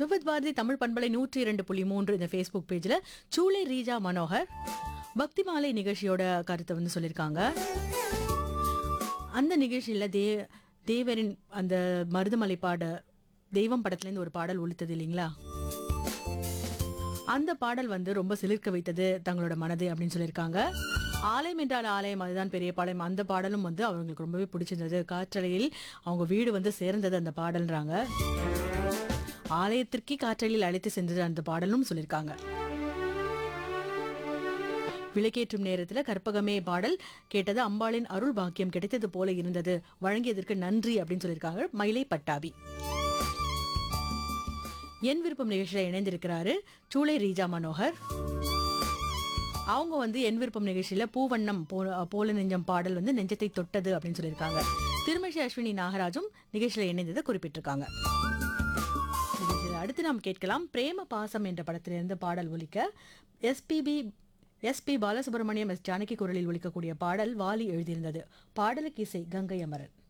விவித் பாரதி தமிழ் பண்பலை நூற்றி இரண்டு புள்ளி மூன்று இந்த ஃபேஸ்புக் பேஜ்ல சூளை ரீஜா மனோகர் பக்தி மாலை நிகழ்ச்சியோட கருத்தை வந்து சொல்லியிருக்காங்க அந்த நிகழ்ச்சியில தே தேவரின் அந்த மருதமலை பாட தெய்வம் படத்துலேருந்து ஒரு பாடல் ஒலித்தது இல்லைங்களா அந்த பாடல் வந்து ரொம்ப சிலிர்க்க வைத்தது தங்களோட மனதை அப்படின்னு சொல்லியிருக்காங்க ஆலயம் என்றால் ஆலயம் அதுதான் பெரிய பாளையம் அந்த பாடலும் வந்து அவங்களுக்கு ரொம்பவே பிடிச்சிருந்தது காற்றலையில் அவங்க வீடு வந்து சேர்ந்தது அந்த பாடல்ன்றாங்க ஆலயத்திற்கே காற்றலையில் அழைத்து சென்றது அந்த பாடலும் சொல்லியிருக்காங்க விளக்கேற்றும் நேரத்துல கற்பகமே பாடல் கேட்டது அம்பாளின் அருள் பாக்கியம் கிடைத்தது போல இருந்தது வழங்கியதற்கு நன்றி அப்படின்னு சொல்லியிருக்காங்க மயிலை பட்டாபி என் விருப்பம் நிகழ்ச்சியில இணைந்திருக்கிறாரு சூளை ரீஜா மனோகர் அவங்க வந்து என் விருப்பம் நிகழ்ச்சியில பூவண்ணம் போ- போல நெஞ்சம் பாடல் வந்து நெஞ்சத்தை தொட்டது அப்படின்னு சொல்லியிருக்காங்க திருமஷி அஸ்வினி நாகராஜும் நிகழ்ச்சியில இணைந்ததை குறிப்பிட்டிருக்காங்க நிகழ்ச்சியில அடுத்து நாம் கேட்கலாம் பிரேம பாசம் என்ற படத்திலிருந்து பாடல் ஒலிக்க SPB SP Balasubrahmanyam S Janaki குரலில் ஒலிக்கக்கூடிய பாடல் வாலி எழுதியிருந்தது பாடலுக்கு இசை கங்கை அமரன்